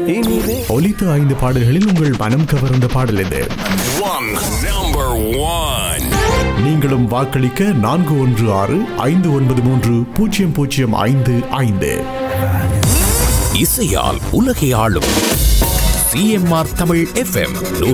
இனிவே ஒலித்த ஐந்து பாடல்களில் உங்கள் மனம் கவர்ந்த பாடல் எது One, number one. நீங்களும் வாக்களிக்க நான்கு ஒன்று ஆறு ஐந்து ஒன்பது மூன்று பூஜ்ஜியம் பூஜ்ஜியம் ஐந்து ஐந்து இசையால் உலகை ஆளும் சிஎம்ஆர் தமிழ் எஃப்எம்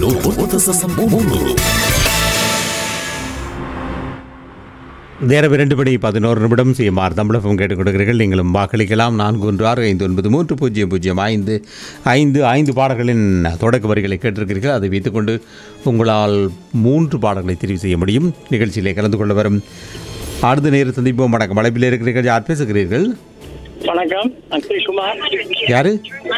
நேரம் இரண்டு மணி பதினோரு நிமிடம் சிஎம்ஆர் தமிழகம் கேட்டுக் கொடுக்கிறீர்கள் நீங்களும் வாக்களிக்கலாம் நான்கு ஒன்று ஆறு ஐந்து ஒன்பது மூன்று பூஜ்ஜியம் பூஜ்ஜியம் ஐந்து ஐந்து ஐந்து பாடல்களின் தொடக்க வரிகளை கேட்டிருக்கிறீர்கள் அதை வைத்துக்கொண்டு உங்களால் மூன்று பாடல்களை தெரிவு செய்ய முடியும் நிகழ்ச்சியிலே கலந்து கொள்ள வரும் அடுத்த நேரம் சந்திப்போம் வணக்கம் அழைப்பில் இருக்கிறீர்கள் யார் பேசுகிறீர்கள் வணக்கம் அங்கிள் குமார் யாரு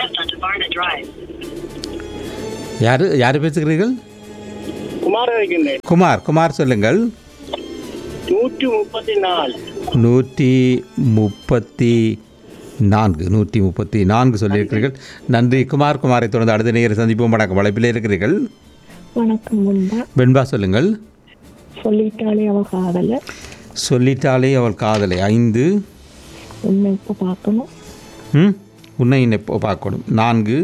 யாரு யார் பேசுகிறீர்கள் குமார் இருக்கின்றேன் குமார் குமார் சொல்லுங்கள் நூற்றி முப்பத்தி நாலு நூற்றி முப்பத்தி நான்கு நூற்றி முப்பத்தி நான்கு சொல்லியிருக்கிறீர்கள் நன்றி குமார் குமாரை தொடர்ந்து அடுத்த நேரம் சந்திப்போம் வணக்கம் வளைப்பில் இருக்கிறீர்கள் வணக்கம் முன்பா வெண்பா சொல்லுங்கள் சொல்லிட்டாலே அவ காதல சொல்லிட்டாலே அவள் காதலை ஐந்து உன்னை இப்போ பார்க்கணும் ம் உன்னை இப்போ பார்க்கணும் நான்கு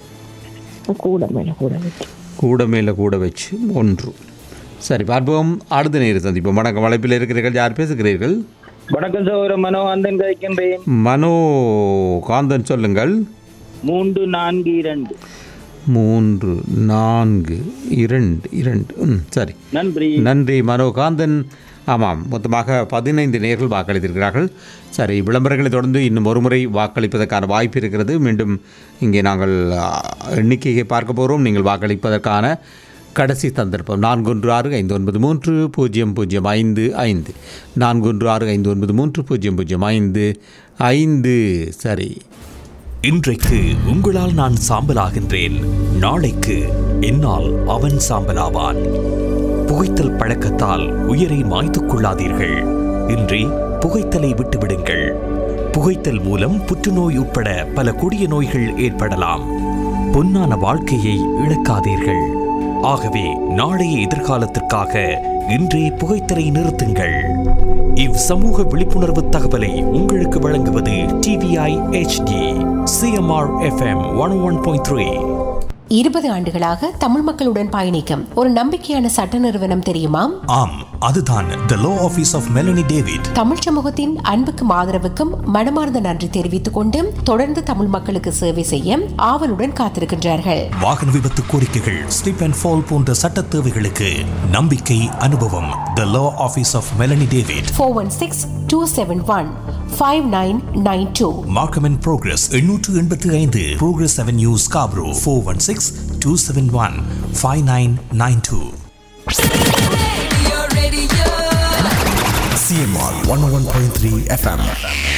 இப்ப கூட மேல கூட வச்சு கூட மேலே கூட வச்சு ஒன்று சரி பார்ப்போம் அடுத்த நேரம் சந்திப்போம் வணக்கம் வளைப்பில் இருக்கிறீர்கள் யார் பேசுகிறீர்கள் வணக்கம் சகோதர மனோகந்தன் கழிக்கின்றேன் மனோ காந்தன் சொல்லுங்கள் மூன்று நான்கு இரண்டு மூன்று நான்கு இரண்டு இரண்டு ம் சரி நன்றி நன்றி மனோகாந்தன் ஆமாம் மொத்தமாக பதினைந்து நேர்கள் வாக்களித்திருக்கிறார்கள் சரி விளம்பரங்களை தொடர்ந்து இன்னும் ஒருமுறை வாக்களிப்பதற்கான வாய்ப்பு இருக்கிறது மீண்டும் இங்கே நாங்கள் ஆ, எண்ணிக்கையை பார்க்க போகிறோம் நீங்கள் வாக்களிப்பதற்கான கடைசி சந்தர்ப்பம் நான்கு ஒன்று ஆறு ஐந்து ஒன்பது மூன்று பூஜ்ஜியம் பூஜ்ஜியம் ஐந்து ஐந்து நான்கு ஒன்று ஆறு ஐந்து ஒன்பது மூன்று பூஜ்ஜியம் பூஜ்ஜியம் ஐந்து ஐந்து சரி இன்றைக்கு உங்களால் நான் சாம்பலாகின்றேன் நாளைக்கு என்னால் அவன் சாம்பலாவான் புகைத்தல் பழக்கத்தால் உயிரை மாய்த்துக் கொள்ளாதீர்கள் இன்றி புகைத்தலை விட்டுவிடுங்கள் புகைத்தல் மூலம் புற்றுநோய் உட்பட பல கொடிய நோய்கள் ஏற்படலாம் பொன்னான வாழ்க்கையை இழக்காதீர்கள் ஆகவே நாளைய எதிர்காலத்திற்காக இன்றே புகைத்தலை நிறுத்துங்கள் இவ் சமூக விழிப்புணர்வு தகவலை உங்களுக்கு வழங்குவது TVI HD CMR FM one one point three இருபது ஆண்டுகளாக தமிழ் மக்களுடன் பயணிக்கும் ஒரு நம்பிக்கையான சட்ட நிறுவனம் தெரியுமா ஆம் அதுதான் the law office of Melanie David Tamil சமூகத்தின் அன்புக்கும் ஆதரவுக்கும் மனமார்ந்த நன்றி தெரிவித்துக் கொண்டு தொடர்ந்து தமிழ் மக்களுக்கு சேவை செய்ய ஆவலுடன் காத்திருக்கின்றார்கள் வாகன விபத்து கோரிக்கைகள் ஸ்லிப் அண்ட் ஃபால் போன்ற சட்ட தேவைகளுக்கு நம்பிக்கை அனுபவம் the law office of Melanie David four one six two seven one five nine nine two Markham and progress எண்ணூற்று எண்பத்தி ஐந்து progress avenue Scarborough four one six two seven one five nine nine two CMR one one point three FM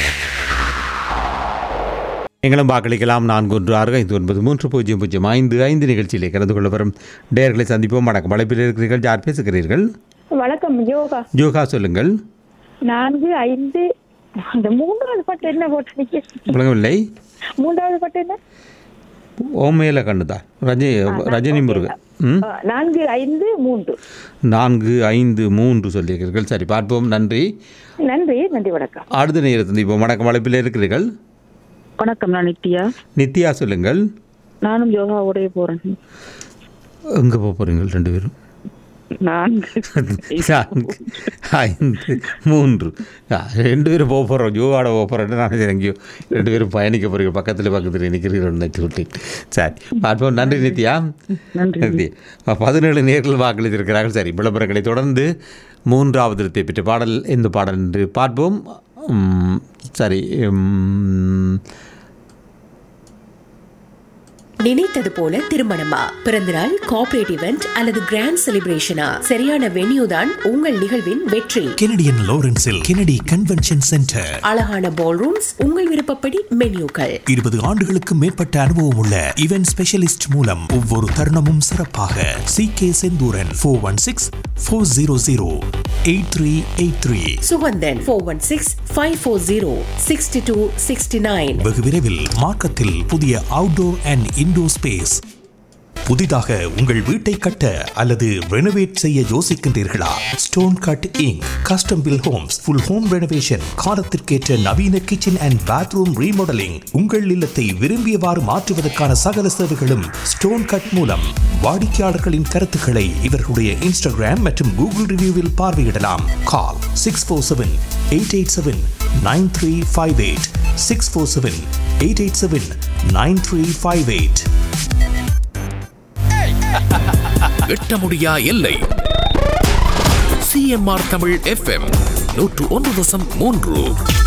நீங்களும் வாக்களிக்கலாம் நான்கு ஒன்று ஆறு ஐந்து ஒன்பது மூன்று பூஜ்ஜியம் பூஜ்ஜியம் ஐந்து ஐந்து நிகழ்ச்சியிலே கலந்து கொள்ள வரும் டேர்களை சந்திப்போம் வணக்கம் அழைப்பில் இருக்கிறீர்கள் யார் பேசுகிறீர்கள் வணக்கம் யோகா யோகா சொல்லுங்கள் நான்கு ஐந்து இந்த மூன்றாவது பாட்டு என்ன போட்டு விளங்கவில்லை மூன்றாவது பாட்டு என்ன ஓமேல கண்ணுதான் ரஜி ரஜினி முருகன் ம் ஆ, நான்கு ஐந்து மூன்று நான்கு ஐந்து மூன்று சொல்லியிருக்கிறீர்கள் சரி பார்ப்போம் நன்றி நன்றி நன்றி வணக்கம் அடுத்த நேரம் சந்திப்போம் வணக்கம் அழைப்பில் இருக்கிறீர்கள் வணக்கம் நான் நித்யா நித்யா சொல்லுங்கள் நானும் யோகாவோடய போறேன் எங்கே போக போகிறீங்க ரெண்டு பேரும் நான்கு நான்கு ஐந்து மூன்று ஆ, ரெண்டு பேரும் போக போகிறோம் ஜோவாட போக போகிறேன் நான் எங்கேயோ ரெண்டு பேரும் பயணிக்க போகிறீங்க பக்கத்தில் பக்கத்தில் நிற்கிறீர்கள் நச்சு விட்டேன் சரி பார்ப்போம் நன்றி நித்யா நன்றி பதினேழு நேர்கள் வாக்களித்திருக்கிறார்கள் சரி விளம்பரங்களை தொடர்ந்து மூன்றாவது இடத்தை பெற்ற பாடல் எந்த பாடல் என்று பார்ப்போம் உம், சரி உம், நினைத்தது போல திருமணமா பிறந்தநாள் கார்ப்பரேட் இவெண்ட் அல்லது கிராண்ட் செலிப்ரேஷனா சரியான வென்யூ தான் உங்கள் நிகழ்வின் வெற்றி கெனடியன் லாரன்ஸில் கெனடி கன்வென்ஷன் சென்டர் அழகான பால் ரூம்ஸ் உங்கள் விருப்பப்படி மென்யூக்கள் இருபது ஆண்டுகளுக்கு மேற்பட்ட அனுபவம் உள்ள இவென்ட் ஸ்பெஷலிஸ்ட் மூலம் ஒவ்வொரு தருணமும் சிறப்பாக C K Senthuran four one six four zero zero eight three eight three Suganthan four one six five four zero sixty two sixty nine வெகு விரைவில் மார்க்கத்தில் புதிய அவுட்டோர் அண்ட் இன்டோர் ஸ்பேஸ் புதிதாக உங்கள் வீட்டை கட்ட அல்லது ரெனோவேட் செய்ய யோசிக்கின்றீர்களா stone cut inc custom built homes full home renovation காலத்திற்கேற்ற நவீன கிச்சன் அண்ட் பாத்ரூம் ரீமாடலிங் உங்கள் இல்லத்தை விரும்பியவாறு மாற்றுவதற்கான சகல சேவைகளும் ஸ்டோன் கட் மூலம் வாடிக்கையாளர்களின் கருத்துக்களை இவர்களுடைய இன்ஸ்டாகிராம் மற்றும் கூகுள் ரிவ்யூவில் பார்வையிடலாம் call six four seven eight eight seven nine three five eight six four seven eight eight seven nine three five eight எட்ட முடியா எல்லை சிஎம்ஆர் தமிழ் எஃப்எம் நூற்று ஒன்று தசம் மூன்று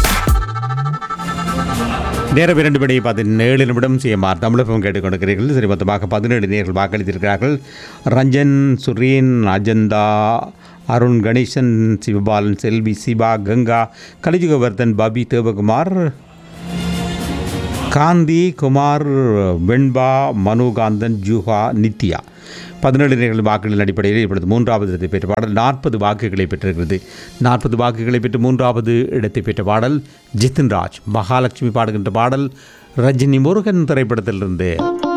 நேரம் இரண்டு மணி பதினேழு நிமிடம் சிஎம்ஆர் தமிழகம் கேட்டுக்கொண்டிருக்கிறீர்கள் சரி மொத்தமாக பதினேழு நேர்கள் வாக்களித்திருக்கிறார்கள் ரஞ்சன் சுரீன் அஜந்தா அருண் கணேசன் சிவபாலன் செல்வி சிவா கங்கா கலிஜுகவர்தன் பாபி தேவகுமார் காந்தி குமார் வெண்பா மனுகாந்தன் ஜூஹா நித்யா பதினேழு நேர்கள் வாக்குகளின் அடிப்படையில் இப்பொழுது மூன்றாவது இடத்தை பெற்ற பாடல் நாற்பது வாக்குகளை பெற்றிருக்கிறது நாற்பது வாக்குகளை பெற்று மூன்றாவது இடத்தை பெற்ற பாடல் ஜித்தின் ராஜ் மகாலட்சுமி பாடுகின்ற பாடல் ரஜினி முருகன் திரைப்படத்திலிருந்து